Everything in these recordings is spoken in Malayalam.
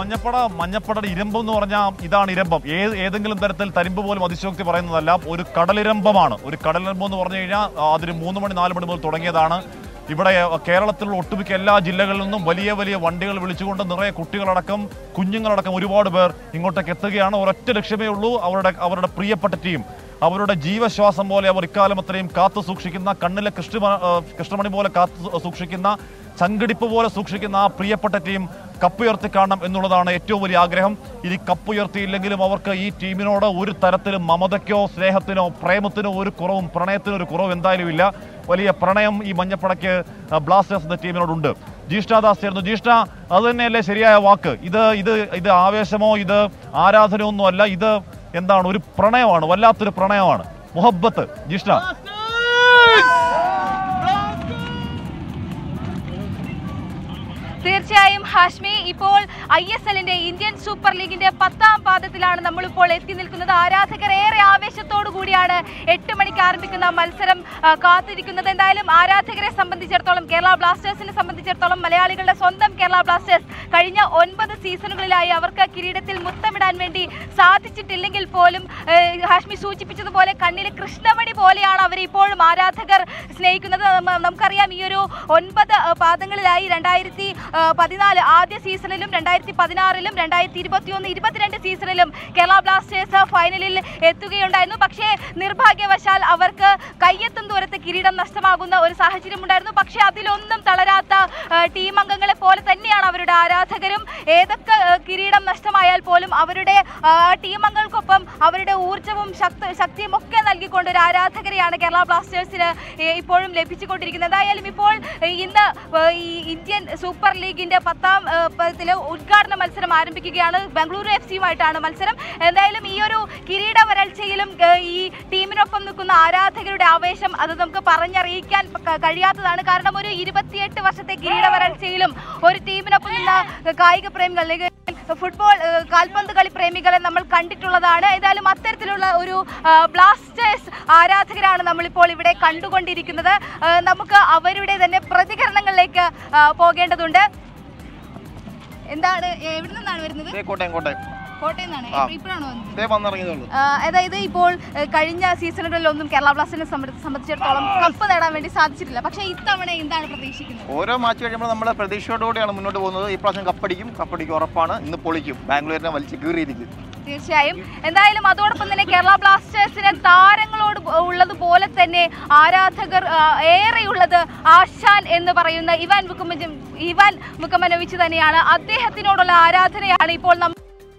മഞ്ഞപ്പട മഞ്ഞപ്പടയുടെ ഇരമ്പം എന്ന് പറഞ്ഞാൽ ഇതാണ് ഇരമ്പം ഏത് ഏതെങ്കിലും തരത്തിൽ തരിമ്പ് പോലും അതിശോക്തി പറയുന്നതല്ല ഒരു കടലിരമ്പമാണ് ഒരു കടലിരമ്പം എന്ന് പറഞ്ഞു കഴിഞ്ഞാൽ ആ, അതിന് മൂന്ന് മണി നാല് മണി മുതൽ തുടങ്ങിയതാണ് ഇവിടെ കേരളത്തിലുള്ള ഒട്ടുമിക്ക എല്ലാ ജില്ലകളിൽ നിന്നും വലിയ വലിയ വണ്ടികൾ വിളിച്ചുകൊണ്ട് നിറയെ കുട്ടികളടക്കം കുഞ്ഞുങ്ങളടക്കം ഒരുപാട് പേർ ഇങ്ങോട്ടേക്ക് എത്തുകയാണ് ഒരൊറ്റ ലക്ഷ്യമേ ഉള്ളൂ അവരുടെ അവരുടെ പ്രിയപ്പെട്ട ടീം അവരുടെ ജീവശ്വാസം പോലെ അവർ ഇക്കാലം അത്രയും കാത്തു സൂക്ഷിക്കുന്ന കണ്ണിലെ കൃഷ്ണ കൃഷ്ണമണി പോലെ കാത്തു സൂക്ഷിക്കുന്ന ചങ്കിടിപ്പ് പോലെ സൂക്ഷിക്കുന്ന ആ പ്രിയപ്പെട്ട ടീം കപ്പുയർത്തി കാണണം എന്നുള്ളതാണ് ഏറ്റവും വലിയ ആഗ്രഹം ഇനി കപ്പുയർത്തിയില്ലെങ്കിലും അവർക്ക് ഈ ടീമിനോട് ഒരു തരത്തിലും മമതയ്ക്കോ സ്നേഹത്തിനോ പ്രേമത്തിനോ ഒരു കുറവും പ്രണയത്തിനോ ഒരു കുറവും എന്തായാലും ഇല്ല വലിയ പ്രണയം ഈ മഞ്ഞപ്പടയ്ക്ക് ബ്ലാസ്റ്റേഴ്സ് എന്ന ടീമിനോടുണ്ട് ജിഷ്ണദാസ് ചേർന്നു ജിഷ്ണ അത് തന്നെയല്ലേ ശരിയായ വാക്ക് ഇത് ഇത് ഇത് ആവേശമോ ഇത് ആരാധനയൊന്നും അല്ല ഇത് എന്താണ് ഒരു പ്രണയമാണ് വല്ലാത്തൊരു പ്രണയമാണ് മുഹബത്ത് ജിഷ്ണ തീർച്ചയായും ഹാഷ്മി ഇപ്പോൾ ഐ എസ് എല്ലിന്റെ ഇന്ത്യൻ സൂപ്പർ ലീഗിന്റെ പത്താം പാദത്തിലാണ് നമ്മളിപ്പോൾ എത്തി നിൽക്കുന്നത് ആരാധകർ ഏറെ ആവേശത്തോടു കൂടിയാണ് എട്ട് മണിക്ക് ആരംഭിക്കുന്ന മത്സരം ആ, കാത്തിരിക്കുന്നത് എന്തായാലും ആരാധകരെ സംബന്ധിച്ചിടത്തോളം കേരള ബ്ലാസ്റ്റേഴ്സിനെ സംബന്ധിച്ചിടത്തോളം മലയാളികളുടെ സ്വന്തം കേരള ബ്ലാസ്റ്റേഴ്സ് കഴിഞ്ഞ ഒൻപത് സീസണുകളിലായി അവർക്ക് കിരീടത്തിൽ മുത്തമിടാൻ വേണ്ടി സാധിച്ചിട്ടില്ലെങ്കിൽ പോലും ഏഹ്, ഹാഷ്മി സൂചിപ്പിച്ചതുപോലെ കണ്ണിലെ കൃഷ്ണമണി പോലെയാണ് അവരെ ഇപ്പോഴും ആരാധകർ സ്നേഹിക്കുന്നത് നമ്മ- നമുക്കറിയാം ഈ ഒരു ഒൻപത് ഏഹ്, പാദങ്ങളിലായി രണ്ടായിരത്തി ഏഹ്, പതിനാല് ആദ്യ സീസണിലും രണ്ടായിരത്തി പതിനാറിലും രണ്ടായിരത്തി ഇരുപത്തിയൊന്ന് ഇരുപത്തിരണ്ട് സീസണിലും കേരള ബ്ലാസ്റ്റേഴ്സ് ഫൈനലിൽ എത്തുകയുണ്ടായിരുന്നു പക്ഷേ നിർഭാഗ്യവശാൽ അവർക്ക് കയ്യെത്തും ദൂരത്ത് കിരീടം നഷ്ടമാകുന്ന ഒരു സാഹചര്യം ഉണ്ടായിരുന്നു പക്ഷേ അതിലൊന്നും തളരാത്ത ഏഹ്, ടീം അംഗങ്ങളെ പോലെ തന്നെയാണ് അവരുടെ ആരാധകരും ഏതൊക്കെ ഏഹ്, കിരീടം നഷ്ടമായാൽ പോലും അവരുടെ ആ, ടീം അംഗങ്ങൾക്കൊപ്പം അവരുടെ ഊർജ്ജവും ശക്തി ശക്തിയും ഒക്കെ നൽകിക്കൊണ്ട് ഒരു ആരാധകരെയാണ് കേരള ബ്ലാസ്റ്റേഴ്സിന് ഏഹ്, ഇപ്പോഴും ലഭിച്ചുകൊണ്ടിരിക്കുന്നത് എന്തായാലും ഇപ്പോൾ ഏഹ്, ഇന്ന് ഏഹ്, ഈ ഇന്ത്യൻ സൂപ്പർ ലീഗിന്റെ പത്താം ഏഹ്, പതിലെ ഉദ്ഘാടന മത്സരം ആരംഭിക്കുകയാണ് ബംഗളൂരു എഫ് സിയുമായിട്ടാണ് മത്സരം എന്തായാലും ഈ ഒരു കിരീട വരൾച്ചയിലും ഏഹ്, ഈ ടീമിനൊപ്പം നിൽക്കുന്ന ആരാധകരുടെ ആവേശം അത് നമുക്ക് പറഞ്ഞറിയിക്കാൻ ക- കഴിയാത്തതാണ് കാരണം ഒരു ഇരുപത്തിയെട്ട് വർഷത്തെ കിരീട വരൾച്ചയിലും ഒരു ടീമിനൊപ്പം നിന്ന കായിക പ്രേമികൾ അല്ലെങ്കിൽ ഫുട്ബോൾ ഏഹ്, കാൽപന്ത് കളി പ്രേമികളെ നമ്മൾ കണ്ടിട്ടുള്ളതാണ് ഏതായാലും അത്തരത്തിലുള്ള ഒരു ആ, ബ്ലാസ്റ്റേഴ്സ് ആരാധകരാണ് നമ്മളിപ്പോൾ ഇവിടെ കണ്ടുകൊണ്ടിരിക്കുന്നത് ആ, നമുക്ക് അവരുടെ തന്നെ പ്രതികരണങ്ങളിലേക്ക് ആ, പോകേണ്ടതുണ്ട് എന്താണ് എവിടെ നിന്നാണ് വരുന്നത് ദേ കോട്ടയം കോട്ടയം കോട്ടയം നിന്നാണ് ആ. ഇപ്പോഴാണോ വന്നത് ദേ വന്നിറങ്ങിയതുള്ളൂ ആ, അതായത് ഇപ്പോൾ ഏ, കഴിഞ്ഞ സീസണുകളിലൊന്നും കേരള ബ്ലാസ്റ്റേഴ്സിനെ സംബ- സംബന്ധിച്ചിടത്തോളം കപ്പ് നേടാൻ വേണ്ടി സാധിച്ചിട്ടില്ല പക്ഷേ ഇത്തവണ എന്താണ് പ്രതീക്ഷിക്കുന്നത് ഓരോ മാച്ച് കഴിയുമ്പോൾ നമ്മൾ പ്രതീക്ഷയോടുകൂടിയാണ് മുന്നോട്ട് പോകുന്നത് ഈ പ്രാവശ്യം കപ്പടിക്കും കപ്പടിക്കും ഉറപ്പാണ് ഇന്ന് പൊളിക്കും ബാംഗ്ലൂരിനെ വലിച്ച് കീറിയിരിക്കും തീർച്ചയായും എന്തായാലും അതോടൊപ്പം തന്നെ കേരള ബ്ലാസ്റ്റേഴ്സിന് താരങ്ങളോട് ഉള്ളതുപോലെ തന്നെ ആരാധകർ ആ, ഏറെയുള്ളത് ആശാൻ എന്ന് പറയുന്ന ഇവാൻ മുക്കമജ് ഇവാൻ മുക്കമനോവിച്ച് തന്നെയാണ് അദ്ദേഹത്തിനോടുള്ള ആരാധനയാണ് ഇപ്പോൾ നമ്മൾ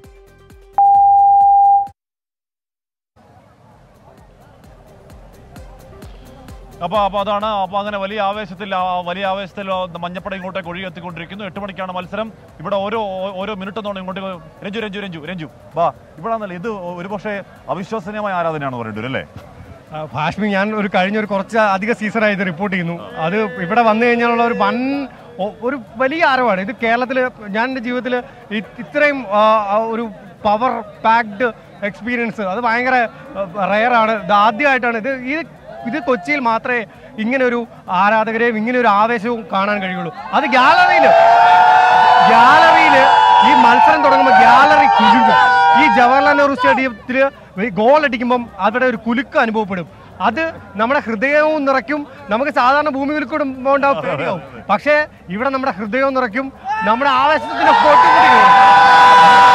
അപ്പൊ അപ്പൊ അതാണ് അപ്പൊ അങ്ങനെ വലിയ ആവേശത്തിൽ ആ വലിയ ആവേശത്തിൽ ആ മഞ്ഞപ്പട ഇങ്ങോട്ടേക്ക് ഒഴുകിയെത്തിക്കൊണ്ടിരിക്കുന്നു എട്ട് മണിക്കാണ് മത്സരം ഇവിടെ ഓരോ ഓ- ഓരോ മിനിറ്റ് എന്നോണം ഇങ്ങോട്ട് രഞ്ജു രഞ്ജു രഞ്ജു രഞ്ജു വാ ഇവിടെ ആണല്ലോ ഇത് ഒരു പക്ഷേ അവിശ്വസനീയമായ ആരാധനയാണ് പറയേണ്ടത് അല്ലേ ആ, ഹാഷ്മി ഞാൻ ഒരു കഴിഞ്ഞ ഒരു കുറച്ച് അധിക സീസണായി ഇത് റിപ്പോർട്ട് ചെയ്യുന്നു അത് ഇവിടെ വന്നു കഴിഞ്ഞാലുള്ള ഒരു വൻ ഒ- ഒരു വലിയ ആരവാണ് ഇത് കേരളത്തിൽ ഞാൻ എൻ്റെ ജീവിതത്തിൽ ഇത്രയും ആ, ആ, ഒരു പവർ പാക്ഡ് എക്സ്പീരിയൻസ് അത് ഭയങ്കര റയറാണ് ഇത് ആദ്യമായിട്ടാണ് ഇത് ഇത് ഇത് കൊച്ചിയിൽ മാത്രമേ ഇങ്ങനെ ഒരു ആരാധകരെയും ഇങ്ങനെ ഒരു ആവേശവും കാണാൻ കഴിയുള്ളൂ അത് ഗ്യാലറിയിൽ ഗ്യാലറിയിൽ ഈ മത്സരം തുടങ്ങുമ്പോൾ ഗ്യാലറി കുലുങ്ങും ഈ ജവഹർലാൽ നെഹ്റു സ്റ്റേഡിയത്തിൽ ഗോൾ അടിക്കുമ്പം അവിടെ ഒരു കുലുക്ക് അനുഭവപ്പെടും അത് നമ്മുടെ ഹൃദയവും നിറയ്ക്കും നമുക്ക് സാധാരണ ഭൂമി കുലുക്കിടുമ്പോൾ ഉണ്ടാവും പേടിയാവും പക്ഷേ ഇവിടെ നമ്മുടെ ഹൃദയവും നിറയ്ക്കും നമ്മുടെ ആവേശത്തിന്റെ പൊട്ടുപൊടി കയറും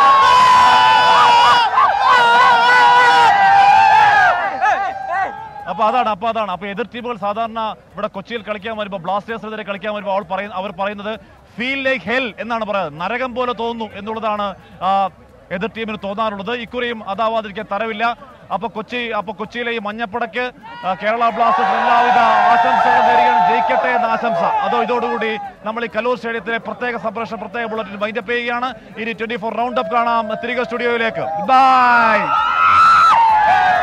അപ്പൊ അതാണ് അപ്പൊ അതാണ് അപ്പൊ എതിർ ടീമുകൾ സാധാരണ ഇവിടെ കൊച്ചിയിൽ കളിക്കാൻ വരുമ്പോൾ ബ്ലാസ്റ്റേഴ്സിനെതിരെ കളിക്കാൻ വരുമ്പോൾ അവൾ പറയുന്ന അവർ പറയുന്നത് ഫീൽ ലൈക്ക് ഹെൽ എന്നാണ് പറയുന്നത് നരകം പോലെ തോന്നുന്നു എന്നുള്ളതാണ് ആ, എതിർ ടീമിന് തോന്നാറുള്ളത് ഇക്കുറിയും അതാവാതിരിക്കാൻ തരവില്ല അപ്പൊ കൊച്ചി അപ്പൊ കൊച്ചിയിലെ ഈ മഞ്ഞപ്പടയ്ക്ക് ആ, കേരള ബ്ലാസ്റ്റേഴ്സ് എല്ലാവിധ ആശംസകൾ നേരുകയാണ് ജയിക്കട്ടെ എന്ന ആശംസ അതോ ഇതോടുകൂടി നമ്മൾ ഈ കലൂർ സ്റ്റേഡിയത്തിലെ പ്രത്യേക സംപ്രേഷണം പ്രത്യേക ബുള്ളറ്റിൻ വൈൻഡപ്പ് ചെയ്യുകയാണ് ഇനി ട്വന്റി ഫോർ റൗണ്ട് അപ്പ് കാണാം തിരികെ സ്റ്റുഡിയോയിലേക്ക് ബൈ